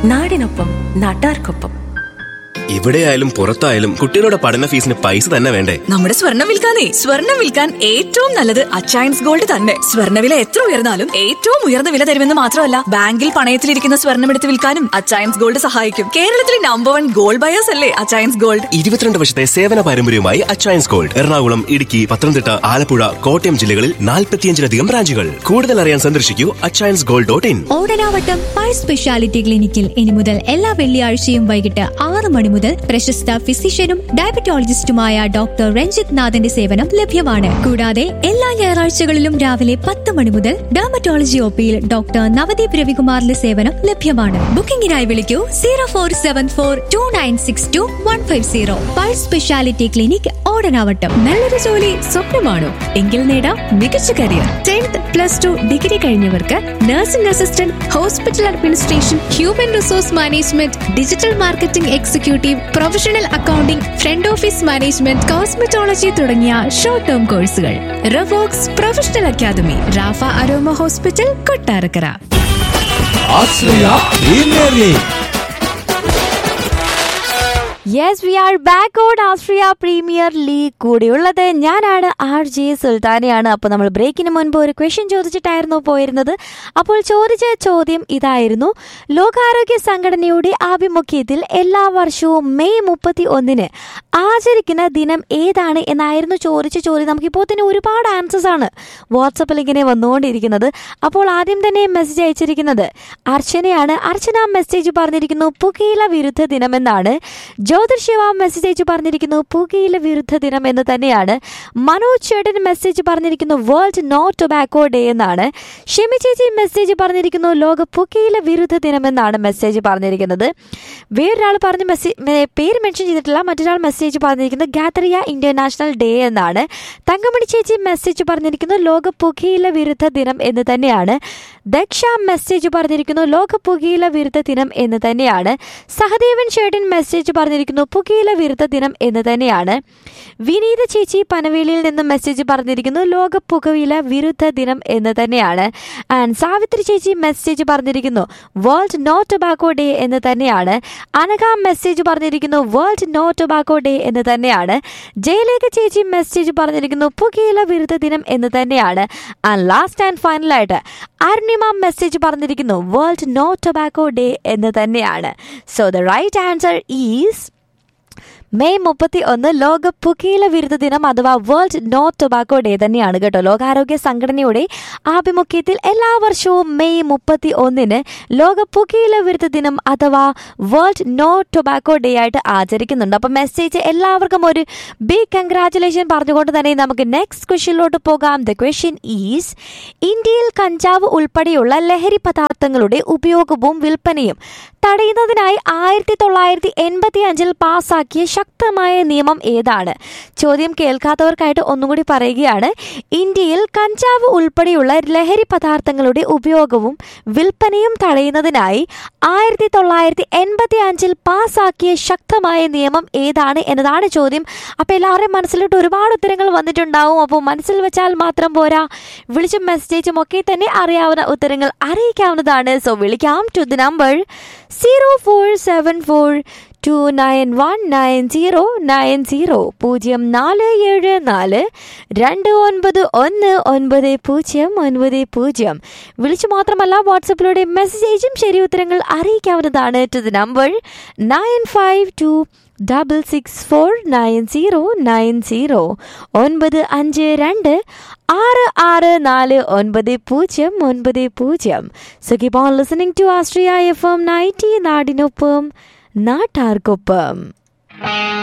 നാടിനൊപ്പം നാട്ടാർക്കൊപ്പം ഇവിടെയായാലും പുറത്തായാലും കുട്ടികളുടെ പഠന ഫീസിന് പൈസ തന്നെ വേണ്ടേ നമ്മുടെ സ്വർണം വിൽക്കാനേ സ്വർണം വിൽക്കാൻ ഏറ്റവും നല്ലത് അച്ചയൻസ് ഗോൾഡ് തന്നെ സ്വർണ്ണവില എത്ര ഉയർന്നാലും ഏറ്റവും ഉയർന്ന വില തരുമെന്ന് മാത്രമല്ല ബാങ്കിൽ പണയത്തിലിരിക്കുന്ന സ്വർണം എടുത്ത് വിൽക്കാനും അച്ചയൻസ് ഗോൾഡ് സഹായിക്കും കേരളത്തിലെ നമ്പർ വൺ ഗോൾഡ് ബയേഴ്സ് അല്ലേ അച്ചയൻസ് ഗോൾഡ് ഇരുപത്തിരണ്ട് വർഷത്തെ സേവന പാരമ്പര്യവുമായി അച്ചയൻസ് ഗോൾഡ് എറണാകുളം ഇടുക്കി പത്തനംതിട്ട ആലപ്പുഴ കോട്ടയം ജില്ലകളിൽ നാൽപ്പത്തിയഞ്ചിലധികം ബ്രാഞ്ചുകൾ കൂടുതൽ അറിയാൻ സന്ദർശിക്കൂ Achayans gold dot in Odanavattom Pai speciality ക്ലിനിക്കിൽ ഇനി മുതൽ എല്ലാ വെള്ളിയാഴ്ചയും വൈകിട്ട് ആറ് മണി മുതൽ പ്രശസ്ത ഫിസിഷ്യനും ഡയബറ്റോളജിസ്റ്റുമായ ഡോക്ടർ രഞ്ജിത് നാഥന്റെ സേവനം ലഭ്യമാണ് കൂടാതെ എല്ലാ ഞായറാഴ്ചകളിലും രാവിലെ പത്ത് മണി മുതൽ ഡെർമറ്റോളജി ഒപിയിൽ ഡോക്ടർ നവദീപ് രവികുമാറിന്റെ സേവനം ലഭ്യമാണ് ബുക്കിംഗിനായി വിളിക്കൂ zero four seven four two nine six two one five zero Pai speciality clinic Odanavattom നല്ലൊരു ജോലി സ്വപ്നമാണോ എങ്കിൽ നേടാം മികച്ച career tenth plus two degree കഴിഞ്ഞവർക്ക് nursing assistant hospital administration human resource management digital marketing executive professional accounting front office management cosmetology തുടങ്ങിയ short term കോഴ്സുകൾ Ravox professional academy Rafa aroma hospital Kottarakkara Ashraya premier league yes we are back on Austria premier league കൂടിയുള്ളത് ഞാനാണ് R J സുൽത്താനയാണ് അപ്പോൾ നമ്മൾ ബ്രേക്കിന് മുൻപ് ഒരു question ചോദിച്ചിട്ടായിരുന്നു പോയിരുന്നത് അപ്പോൾ ചോദിച്ച ചോദ്യം ഇതായിരുന്നു ലോകാരോഗ്യ സംഘടനയുടെ ആഭിമുഖ്യത്തിൽ എല്ലാ വർഷവും മെയ് മുപ്പത്തി ഒന്നിന് ആചരിക്കുന്ന ദിനം ഏതാണ് എന്നായിരുന്നു ചോദിച്ച ചോദ്യം നമുക്കിപ്പോൾ തന്നെ ഒരുപാട് ആൻസേഴ്സ് ആണ് വാട്സപ്പിൽ ഇങ്ങനെ വന്നുകൊണ്ടിരിക്കുന്നത് അപ്പോൾ ആദ്യം തന്നെ മെസ്സേജ് അയച്ചിരിക്കുന്നത് അർച്ചനയാണ് അർച്ചന മെസ്സേജ് പറഞ്ഞിരിക്കുന്നു പുകയില വിരുദ്ധ ദിനമെന്നാണ് ജ്യോതിർ ശിവ മെസ്സേജ് അയച്ചു പറഞ്ഞിരിക്കുന്നു പുകയില വിരുദ്ധ ദിനം എന്ന് തന്നെയാണ് മനോജ് ചേട്ടൻ മെസ്സേജ് പറഞ്ഞിരിക്കുന്നു വേൾഡ് നോ ടൊബാക്കോ ഡേ എന്നാണ് ഷെമി ചേച്ചി മെസ്സേജ് പറഞ്ഞിരിക്കുന്നു ലോക പുകയില വിരുദ്ധ ദിനം എന്നാണ് മെസ്സേജ് പറഞ്ഞിരിക്കുന്നത് വേറൊരാൾ പറഞ്ഞ മെസ്സേജ് പേര് മെൻഷൻ ചെയ്തിട്ടില്ല മറ്റൊരാൾ മെസ്സേജ് പറഞ്ഞിരിക്കുന്നത് ഗാത്തറിയ ഇന്റർനാഷണൽ ഡേ എന്നാണ് തങ്കമണി ചേച്ചി മെസ്സേജ് പറഞ്ഞിരിക്കുന്നു ലോക പുകയില വിരുദ്ധ ദിനം എന്ന് തന്നെയാണ് ദക്ഷ മെസ്സേജ് പറഞ്ഞിരിക്കുന്നു ലോക പുകയില വിരുദ്ധ ദിനം എന്ന് തന്നെയാണ് സഹദേവൻ ചേട്ടൻ മെസ്സേജ് പറഞ്ഞിരിക്കുന്നു പുകയില വിരുദ്ധ ദിനം എന്ന് തന്നെയാണ് വിനീത ചേച്ചി പനവേലിയിൽ നിന്ന് മെസ്സേജ് പറഞ്ഞിരിക്കുന്നു ലോക പുകയില വിരുദ്ധ ദിനം എന്ന് തന്നെയാണ് ആൻഡ് സാവിത്രി ചേച്ചി മെസ്സേജ് പറഞ്ഞിരിക്കുന്നു വേൾഡ് നോ ടൊബാക്കോ ഡേ എന്ന് തന്നെയാണ് അനഘ മെസ്സേജ് പറഞ്ഞിരിക്കുന്നു വേൾഡ് നോ ടൊബാക്കോ ഡേ എന്ന് തന്നെയാണ് ജയലേഖ ചേച്ചി മെസ്സേജ് പറഞ്ഞിരിക്കുന്നു പുകയില വിരുദ്ധ ദിനം എന്ന് തന്നെയാണ് ആൻഡ് ലാസ്റ്റ് ആൻഡ് ഫൈനലായിട്ട് അരുണിമ മെസ്സേജ് പറഞ്ഞിരിക്കുന്നു വേൾഡ് നോ ടൊബാക്കോ ഡേ എന്ന് തന്നെയാണ് so the right answer is May മുപ്പത്തി ഒന്ന് ലോക പുകയില വിരുദ്ധ ദിനം അഥവാ വേൾഡ് നോ ടൊബാക്കോ ഡേ തന്നെയാണ് കേട്ടോ ലോകാരോഗ്യ സംഘടനയുടെ ആഭിമുഖ്യത്തിൽ എല്ലാ വർഷവും മെയ് മുപ്പത്തി ഒന്നിന് ലോക പുകയില വിരുദ്ധ ദിനം അഥവാ വേൾഡ് നോ ടൊബാക്കോ ഡേ ആയിട്ട് ആചരിക്കുന്നുണ്ട് അപ്പം മെസ്സേജ് എല്ലാവർക്കും ഒരു ബിഗ് കൺഗ്രാറ്റുലേഷൻ പറഞ്ഞുകൊണ്ട് തന്നെ നമുക്ക് നെക്സ്റ്റ് ക്വസ്റ്റ്യനിലോട്ട് പോകാം ദ ക്വസ്റ്റ്യൻ ഈസ് ഇന്ത്യയിൽ കഞ്ചാവ് ഉൾപ്പെടെയുള്ള ലഹരി പദാർത്ഥങ്ങളുടെ ഉപയോഗവും വിൽപ്പനയും തടയുന്നതിനായി ആയിരത്തി തൊള്ളായിരത്തി എൺപത്തി അഞ്ചിൽ പാസാക്കിയ ശക്തമായ നിയമം ഏതാണ് ചോദ്യം കേൾക്കാത്തവർക്കായിട്ട് ഒന്നും കൂടി പറയുകയാണ് ഇന്ത്യയിൽ കഞ്ചാവ് ഉൾപ്പെടെയുള്ള ലഹരി പദാർത്ഥങ്ങളുടെ ഉപയോഗവും വിൽപ്പനയും തടയുന്നതിനായി ആയിരത്തി തൊള്ളായിരത്തി എൺപത്തി അഞ്ചിൽ പാസാക്കിയ ശക്തമായ നിയമം ഏതാണ് എന്നതാണ് ചോദ്യം അപ്പോൾ എല്ലാവരുടെയും മനസ്സിലോട്ട് ഒരുപാട് ഉത്തരങ്ങൾ വന്നിട്ടുണ്ടാവും അപ്പോൾ മനസ്സിൽ വെച്ചാൽ മാത്രം പോരാ വിളിച്ചും മെസ്സേജും ഒക്കെ തന്നെ അറിയാവുന്ന ഉത്തരങ്ങൾ അറിയിക്കാവുന്നതാണ് സോ വിളിക്കാം to the number zero four seven four two nine one nine zero nine zero പൂജ്യം നാല് ഏഴ് നാല് രണ്ട് ഒൻപത് ഒന്ന് ഒൻപത് പൂജ്യം ഒൻപത് പൂജ്യം വിളിച്ചു മാത്രമല്ല വാട്സപ്പിലൂടെ മെസ്സേജും ശരി ഉത്തരങ്ങൾ അറിയിക്കാവുന്നതാണ് to the number nine five two double six four nine zero nine zero ഒൻപത് അഞ്ച് രണ്ട് ആറ് ആറ് നാല് ഒൻപത് പൂജ്യം ഒൻപത് പൂജ്യം so keep on listening to Austria F M ninety നാടിനൊപ്പം നാട്ടാർക്കൊപ്പം